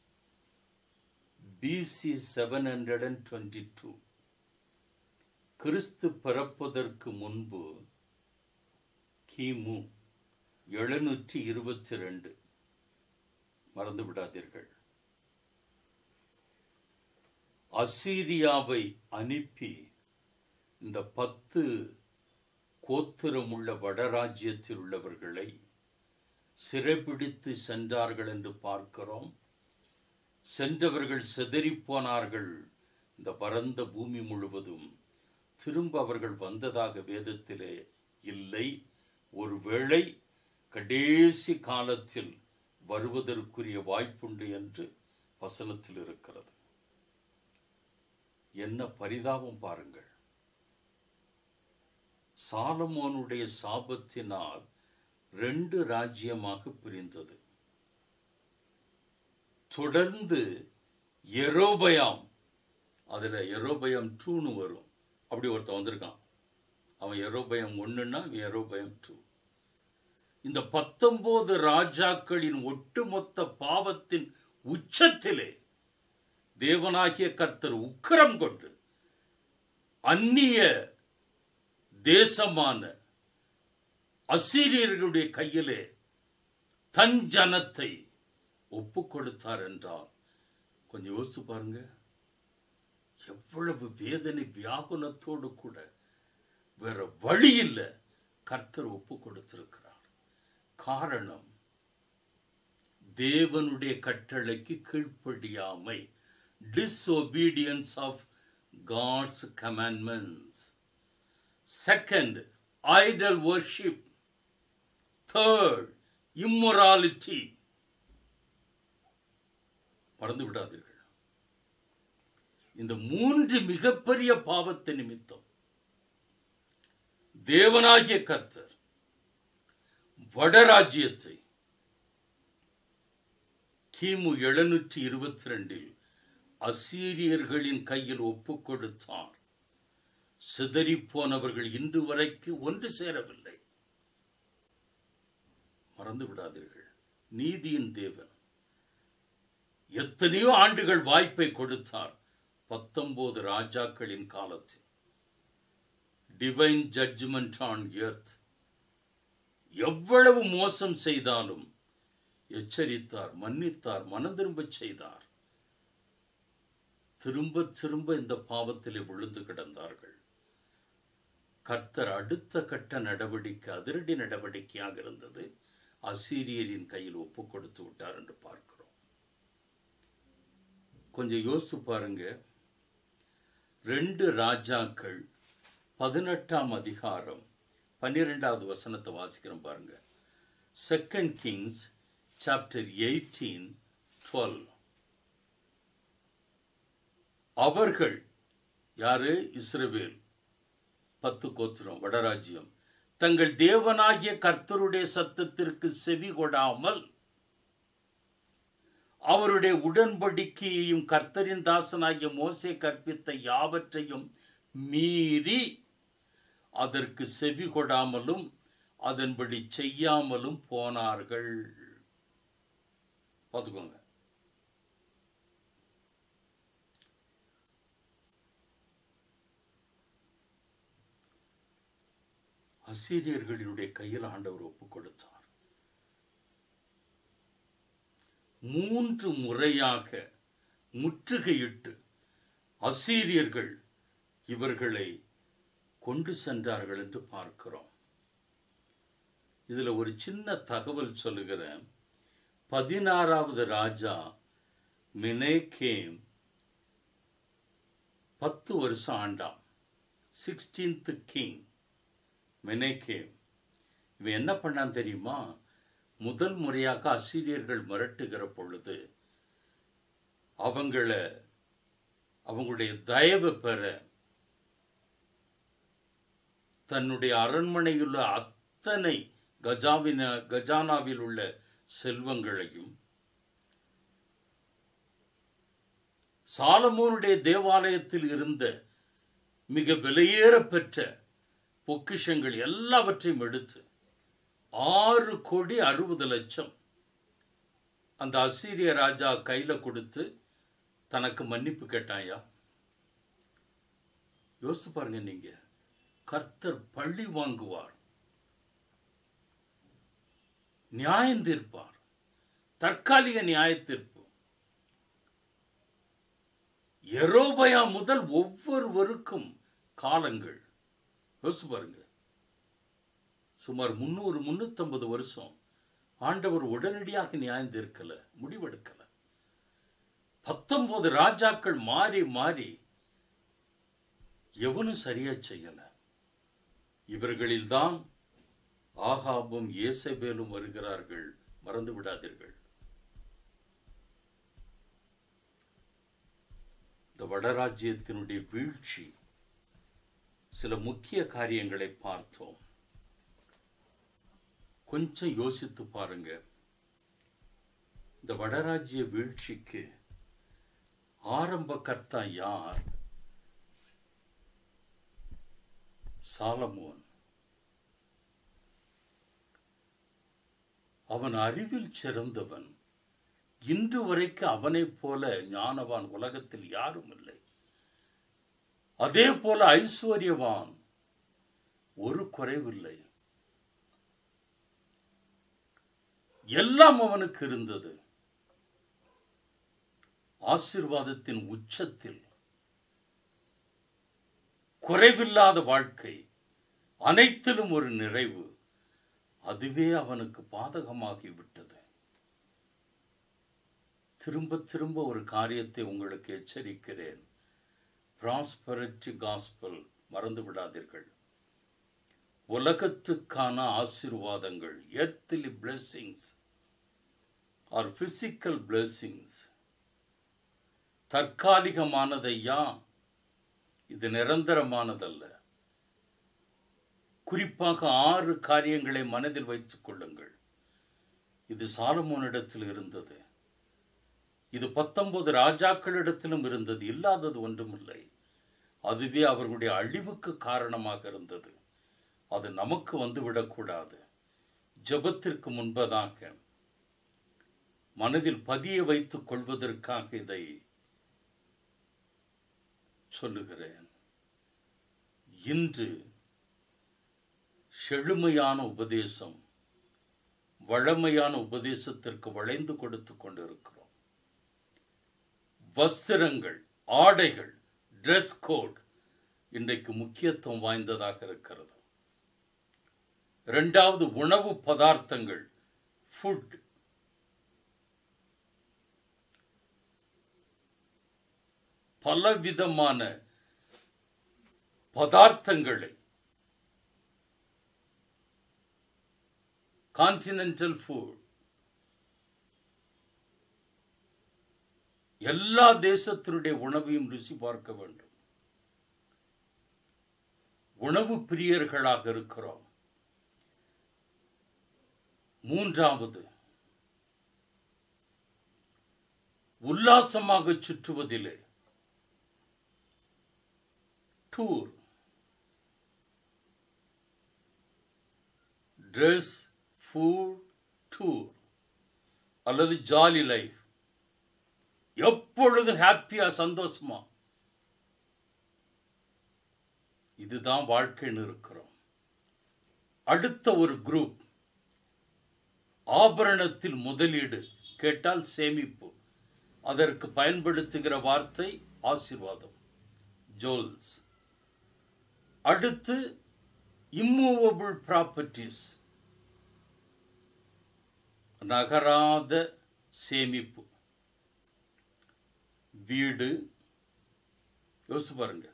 BC seven hundred and twenty two கிறிஸ்து பிறப்பதற்கு முன்பு கிமு எழுநூற்றி இருபத்தி ரெண்டு மறந்து விடாதீர்கள் அசீரியாவை அனுப்பி இந்த பத்து கோத்திரமுள்ள வடராஜ்யத்தில் உள்ளவர்களை சிறைபிடித்து சென்றார்கள் என்று பார்க்கிறோம் சென்றவர்கள் செதறிப்போனார்கள் இந்த பரந்த பூமி முழுவதும் திரும்ப அவர்கள் வந்ததாக வேதத்திலே இல்லை ஒருவேளை கடைசி காலத்தில் வருவதற்குரிய வாய்ப்புண்டு என்று வசனத்தில் இருக்கிறது என்ன பரிதாபம் பாருங்கள் சாலமோனுடைய சாபத்தினால் ரெண்டு ராஜ்யமாக பிரிந்தது தொடர்ந்து எரோபயாம் அதுல எரோபயம் டூன்னு வரும் அப்படி ஒருத்தன் வந்திருக்கான் அவன் எரோபயம் ஒன்றுன்னா இவன் எரோபயம் டூ இந்த பத்தொன்பது ராஜாக்களின் ஒட்டுமொத்த பாவத்தின் உச்சத்திலே தேவனாகிய கர்த்தர் உக்கிரம் கொண்டு அந்நிய தேசமான அசீரியர்களுடைய கையிலே தன் ஜனத்தை ஒப்பு கொடுத்தார் என்றால் கொஞ்சம் யோசிச்சு பாருங்க எவ்வளவு வேதனை வியாகுலத்தோடு கூட வேற வழி இல்லை கர்த்தர் ஒப்பு கொடுத்திருக்கிறார் காரணம் தேவனுடைய கட்டளைக்கு கீழ்ப்படியாமை disobedience of God's commandments. Second, idol worship. Third, immorality. மறந்து விடாதீர்கள் இந்த மூன்று மிகப்பெரிய பாவத்தை நிமித்தம் தேவனாகிய கர்த்தர் வடராஜ்யத்தை கிமு எழுநூற்றி இருபத்தி ரெண்டில் அசீரியர்களின் கையில் ஒப்புக் கொடுத்தார் சிதறிப்போனவர்கள் இன்று வரைக்கு ஒன்று சேரவில்லை மறந்து விடாதீர்கள் நீதியின் தேவன் எத்தனையோ ஆண்டுகள் வாய்ப்பை கொடுத்தார் பத்தொன்பது ராஜாக்களின் காலத்தில் டிவைன் ஜட்ஜ்மெண்ட் ஆன் எர்த் எவ்வளவு மோசம் செய்தாலும் எச்சரித்தார் மன்னித்தார் மனம் திரும்பச் செய்தார் திரும்ப திரும்ப இந்த பாவத்திலே விழுந்து கிடந்தார்கள் கர்த்தர் அடுத்த கட்ட நடவடிக்கை அதிரடி நடவடிக்கையாக இருந்தது அசீரியரின் கையில் ஒப்பு கொடுத்து விட்டார் என்று பார்க்கிறோம் கொஞ்சம் யோசித்து பாருங்க ரெண்டு ராஜாக்கள் பதினெட்டாம் அதிகாரம் பன்னிரெண்டாவது வசனத்தை வாசிக்கிறோம் பாருங்க second Kings chapter eighteen twelve அவர்கள் யாரு இஸ்ரவேல் பத்து கோத்திரம் வடராஜ்யம் தங்கள் தேவனாகிய கர்த்தருடைய சத்தத்திற்கு செவி கொடாமல் அவருடைய உடன்படிக்கையையும் கர்த்தரின் தாசனாகிய மோசே கற்பித்த யாவற்றையும் மீறி அதற்கு செவி கொடாமலும் அதன்படி செய்யாமலும் போனார்கள் பார்த்துக்கோங்க அசீரியர்களுடைய கையில் ஆண்டவர் ஒப்புக் கொடுத்தார் மூன்று முறையாக முற்றுகையிட்டு அசீரியர்கள் இவர்களை கொண்டு சென்றார்கள் என்று பார்க்கிறோம் இதுல ஒரு சின்ன தகவல் சொல்லுகிறேன் பதினாறாவது ராஜா மினேகேம் பத்து வருஷம் ஆண்டாம் சிக்ஸ்டீன்த் கிங் மெனேகேம் இவன் என்ன பண்ணான் தெரியுமா முதல் முறையாக அசீரியர்கள் மிரட்டுகிற பொழுது அவங்கள அவங்களுடைய தயவு பெற தன்னுடைய அரண்மனையில் உள்ள அத்தனை கஜாவின கஜானாவில் உள்ள செல்வங்களையும் சாலமோனுடைய தேவாலயத்தில் இருந்த மிக விலையேற பெற்ற பொக்கிஷங்கள் எல்லாவற்றையும் எடுத்து ஆறு கோடி அறுபது லட்சம் அந்த அசீரிய ராஜா கையில கொடுத்து தனக்கு மன்னிப்பு கேட்டாயா யோசித்து பாருங்க நீங்க கர்த்தர் பள்ளி வாங்குவார் நியாயம் தீர்ப்பார் தற்காலிக நியாய தீர்ப்பு எரோபயா முதல் ஒவ்வொருவருக்கும் காலங்கள் யோசிச்சு பாருங்க சுமார் முன்னூறு முன்னூத்தம்பது வருஷம் ஆண்டவர் உடனடியாக நியாயம் தீர்க்கல முடிவெடுக்கல பத்தொன்பது ராஜாக்கள் மாறி மாறி எவனும் சரியா செய்யல இவர்களில்தான் ஆகாபும் ஏசபேலும் வருகிறார்கள் மறந்து விடாதீர்கள் இந்த வடராஜ்யத்தினுடைய வீழ்ச்சி சில முக்கிய காரியங்களை பார்த்தோம் கொஞ்சம் யோசித்து பாருங்க இந்த வடராஜ்ய வீழ்ச்சிக்கு ஆரம்ப கர்த்தா யார் சாலமோன் அவன் அறிவில் சிறந்தவன் இன்று வரைக்கு அவனைப் போல ஞானவான் உலகத்தில் யாரும் இல்லை அதே போல ஐஸ்வர்யவான் ஒரு குறைவில்லை எல்லாம் அவனுக்கு இருந்தது ஆசிர்வாதத்தின் உச்சத்தில் குறைவில்லாத வாழ்க்கை அனைத்திலும் ஒரு நிறைவு அதுவே அவனுக்கு பாதகமாகி விட்டது திரும்ப திரும்ப ஒரு காரியத்தை உங்களுக்கு எச்சரிக்கிறேன் ப்ராஸ்பரிட்டி காஸ்பல் மறந்து விடாதீர்கள் உலகத்துக்கான ஆசீர்வாதங்கள் earthly blessings are physical blessings தற்காலிகமானதையா இது நிரந்தரமானதல்ல குறிப்பாக ஆறு காரியங்களை மனதில் வைத்துக் கொள்ளுங்கள் இது சாலமோனிடத்தில் இருந்தது இது பத்தொன்பது ராஜாக்களிடத்திலும் இருந்தது இல்லாதது ஒன்றுமில்லை அதுவே அவர்களுடைய அழிவுக்கு காரணமாக இருந்தது அது நமக்கு வந்துவிடக்கூடாது ஜெபத்திற்கு முன்பதாக மனதில் பதிய வைத்துக் கொள்வதற்காக இதை சொல்லுகிறேன் இன்று செழுமையான உபதேசம் வழமையான உபதேசத்திற்கு வளைந்து கொடுத்து கொண்டிருக்கிறோம் வஸ்திரங்கள் ஆடைகள் ட்ரெஸ் கோட் இன்றைக்கு முக்கியத்துவம் வாய்ந்ததாக இருக்கிறது இரண்டாவது உணவு பதார்த்தங்கள் ஃபுட் பலவிதமான பதார்த்தங்களை கான்டினென்டல் ஃபுட் எல்லா தேசத்தினுடைய உணவையும் ருசி பார்க்க வேண்டும் உணவு பிரியர்களாக இருக்கிறோம் மூன்றாவது உல்லாசமாக சுற்றுவதிலே டூர் ட்ரெஸ் ஃபுட் டூர் அல்லது ஜாலி லைஃப் எப்பொழுதும் ஹாப்பியா சந்தோஷமா இதுதான் வாழ்க்கைன்னு இருக்கிறோம் அடுத்த ஒரு குரூப் ஆபரணத்தில் முதலீடு கேட்டால் சேமிப்பு அதற்கு பயன்படுத்துகிற வார்த்தை ஆசீர்வாதம் ஜோல்ஸ் அடுத்து இம்மூவபிள் ப்ராப்பர்ட்டிஸ் நகராத சேமிப்பு வீடு யோசிச்சு பாருங்க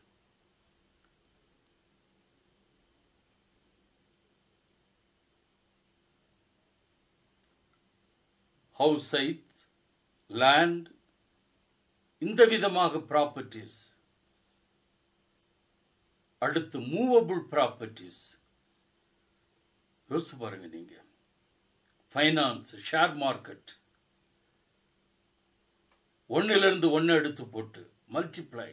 ஹவுஸ் சைட் லேண்ட் இந்த விதமாக ப்ராப்பர்ட்டிஸ் அடுத்து மூவபிள் ப்ராப்பர்ட்டிஸ் யோசிச்சு பாருங்க நீங்க ஃபைனான்ஸ் ஷேர் மார்க்கெட் ஒன்னிலிருந்து ஒன்று எடுத்து போட்டு மல்டிப்ளை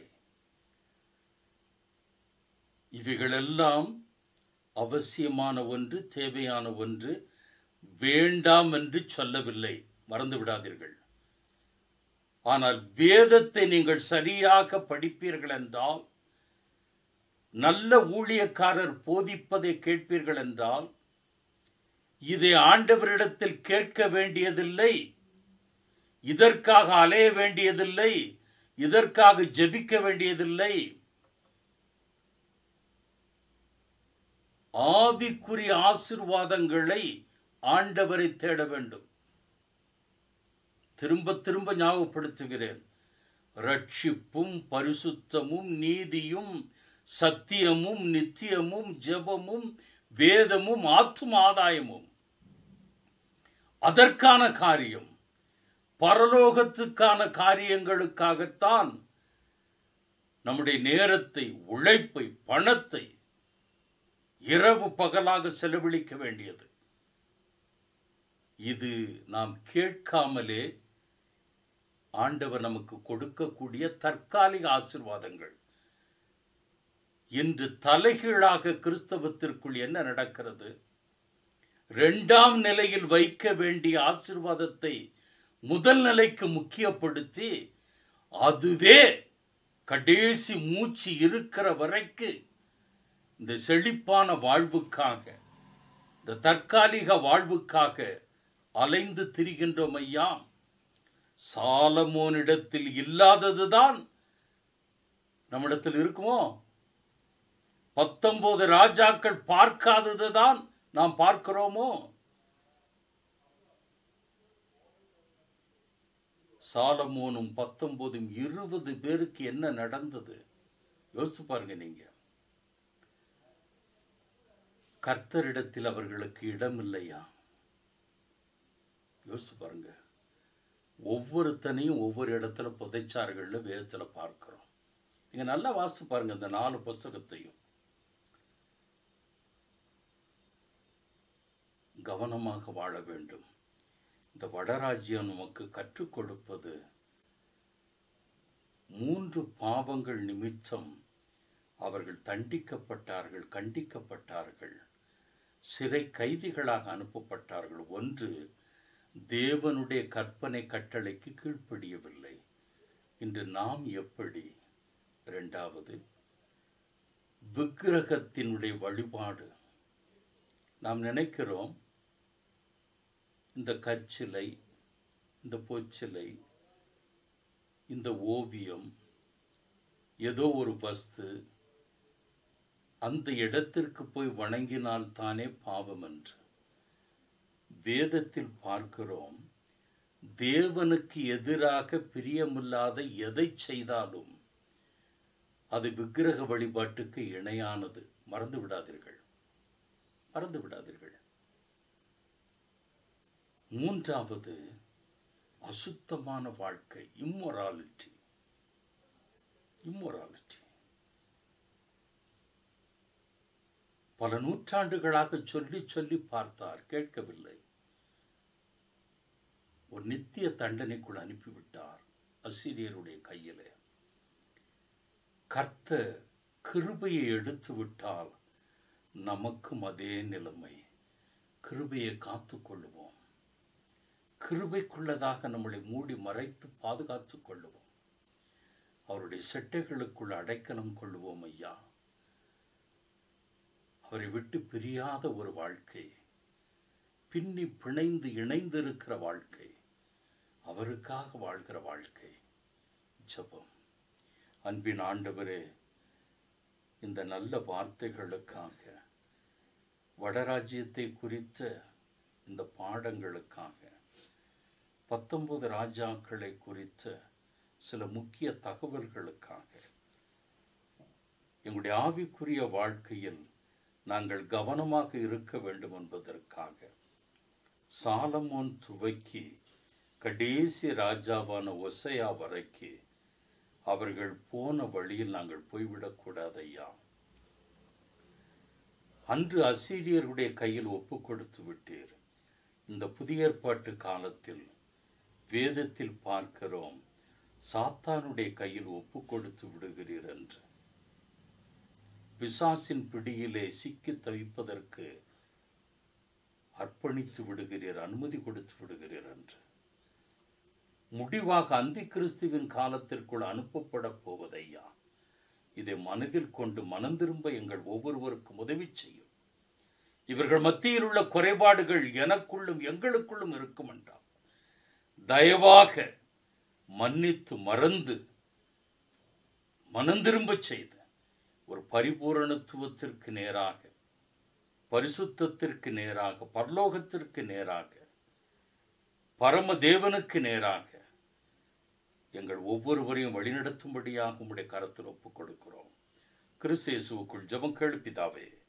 இவைகளெல்லாம் அவசியமான ஒன்று தேவையான ஒன்று வேண்டாம் என்று சொல்லவில்லை மறந்து விடாதீர்கள் ஆனால் வேதத்தை நீங்கள் சரியாக படிப்பீர்கள் என்றால் நல்ல ஊழியக்காரர் போதிப்பதை கேட்பீர்கள் என்றால் இதை ஆண்டவரிடத்தில் கேட்க வேண்டியதில்லை இதற்காக அலைய வேண்டியதில்லை இதற்காக ஜெபிக்க வேண்டியதில்லை ஆவிக்குரிய ஆசிர்வாதங்களை ஆண்டவரை தேட வேண்டும் திரும்ப திரும்ப ஞாபகப்படுத்துகிறேன் ரட்சிப்பும் பரிசுத்தமும் நீதியும் சத்தியமும் நித்தியமும் ஜெபமும் வேதமும் ஆத்தும ஆதாயமும் அதற்கான காரியம் பரலோகத்துக்கான காரியங்களுக்காகத்தான் நம்முடைய நேரத்தை உழைப்பை பணத்தை இரவு பகலாக செலவழிக்க வேண்டியது இது நாம் கேட்காமலே ஆண்டவர் நமக்கு கொடுக்கக்கூடிய தற்காலிக ஆசிர்வாதங்கள் இன்று தலைகீழாக கிறிஸ்தவத்திற்குள் என்ன நடக்கிறது இரண்டாம் நிலையில் வைக்க வேண்டிய ஆசிர்வாதத்தை முதல் நிலைக்கு முக்கியப்படுத்தி அதுவே கடைசி மூச்சு இருக்கிற வரைக்கு இந்த செழிப்பான வாழ்வுக்காக இந்த தற்காலிக வாழ்வுக்காக அலைந்து திரிகின்றோம் ஐயா சாலமோனிடத்தில் இல்லாததுதான் நம்மிடத்தில் இருக்குமோ பத்தொன்பது ராஜாக்கள் பார்க்காததுதான் நாம் பார்க்கிறோமோ சாலமோனும் பத்தொன்பதும் இருபது பேருக்கு என்ன நடந்தது யோசிச்சு பாருங்க நீங்க கர்த்தரிடத்தில் அவர்களுக்கு இடம் இல்லையா யோசிச்சு பாருங்க ஒவ்வொருத்தனையும் ஒவ்வொரு இடத்துல புதைச்சார்கள்னு வேதத்துல பார்க்கிறோம் நீங்க நல்லா வாசித்து பாருங்க இந்த நாலு புஸ்தகத்தையும் கவனமாக வாழ வேண்டும் இந்த வடராஜ்யம் நமக்கு கற்றுக் கொடுப்பது மூன்று பாவங்கள் நிமித்தம் அவர்கள் தண்டிக்கப்பட்டார்கள் கண்டிக்கப்பட்டார்கள் சிறை கைதிகளாக அனுப்பப்பட்டார்கள் ஒன்று தேவனுடைய கற்பனை கட்டளைக்கு கீழ்ப்படியவில்லை இன்று நாம் எப்படி இரண்டாவது விக்கிரகத்தினுடைய வழிபாடு நாம் நினைக்கிறோம் இந்த கற்சிலை இந்த பொற்சிலை இந்த ஓவியம் ஏதோ ஒரு வஸ்து அந்த இடத்திற்கு போய் வணங்கினால் தானே பாவம் என்று வேதத்தில் பார்க்கிறோம் தேவனுக்கு எதிராக பிரியமில்லாத எதை செய்தாலும் அது விக்கிரக வழிபாட்டுக்கு இணையானது மறந்து விடாதீர்கள் மறந்து விடாதீர்கள் மூன்றாவது அசுத்தமான வாழ்க்கை இம்மொராலிட்டி இம்மொராலிட்டி பல நூற்றாண்டுகளாக சொல்லி சொல்லி பார்த்தார் கேட்கவில்லை ஒரு நித்திய தண்டனைக்குள் அனுப்பிவிட்டார் அசிரியருடைய கையிலே கர்த்த கிருபையை எடுத்து விட்டால் நமக்கும் அதே நிலைமை கிருபையை காத்து கொள்ளுவோம் கிருபைக்குள்ளதாக நம்மளை மூடி மறைத்து பாதுகாத்துக் கொள்ளுவோம் அவருடைய செட்டைகளுக்குள் அடைக்கலம் கொள்ளுவோம் ஐயா அவரை விட்டு பிரியாத ஒரு வாழ்க்கை பின்னி பிணைந்து இணைந்திருக்கிற வாழ்க்கை அவருக்காக வாழ்கிற வாழ்க்கை ஜெபம் அன்பின் ஆண்டவரே இந்த நல்ல வார்த்தைகளுக்காக வடராஜ்யத்தை குறித்த இந்த பாடங்களுக்காக பத்தொன்பது ராஜாக்களை குறித்த சில முக்கிய தகவல்களுக்காக எங்களுடைய ஆவிக்குரிய வாழ்க்கையில் நாங்கள் கவனமாக இருக்க வேண்டும் என்பதற்காக சாலமோன் துவக்கி கடைசி ராஜாவான ஒசையா வரைக்கு அவர்கள் போன வழியில் நாங்கள் போய்விடக்கூடாது ஐயா அன்று அசீரியருடைய கையில் ஒப்பு கொடுத்து விட்டீர் இந்த புதிய ஏற்பாட்டு காலத்தில் வேதத்தில் பார்க்கிறோம் சாத்தானுடைய கையில் ஒப்பு கொடுத்து விடுகிறீர் என்று பிசாசின் பிடியிலே சிக்கி தவிப்பதற்கு அர்ப்பணித்து விடுகிறீர் அனுமதி கொடுத்து விடுகிறீர் என்று முடிவாக அந்தி கிறிஸ்துவின் காலத்திற்குள் அனுப்பப்பட போவதையா இதை மனதில் கொண்டு மனம் திரும்ப எங்கள் ஒவ்வொருவருக்கும் உதவி செய்யும் இவர்கள் மத்தியில் உள்ள குறைபாடுகள் எனக்குள்ளும் எங்களுக்குள்ளும் இருக்கும் என்றால் தயவாக மன்னித்து மறந்து மனம் திரும்பச் செய்து ஒரு பரிபூரணத்துவத்திற்கு நேராக பரிசுத்தத்திற்கு நேராக பரலோகத்திற்கு நேராக பரம தேவனுக்கு நேராக எங்கள் ஒவ்வொருவரையும் வழிநடத்தும்படியாக உம்முடைய கரத்தில் ஒப்புக் கொடுக்கிறோம் கிறிஸ்து இயேசுவுக்குள் ஜெபம் கேளு பிதாவே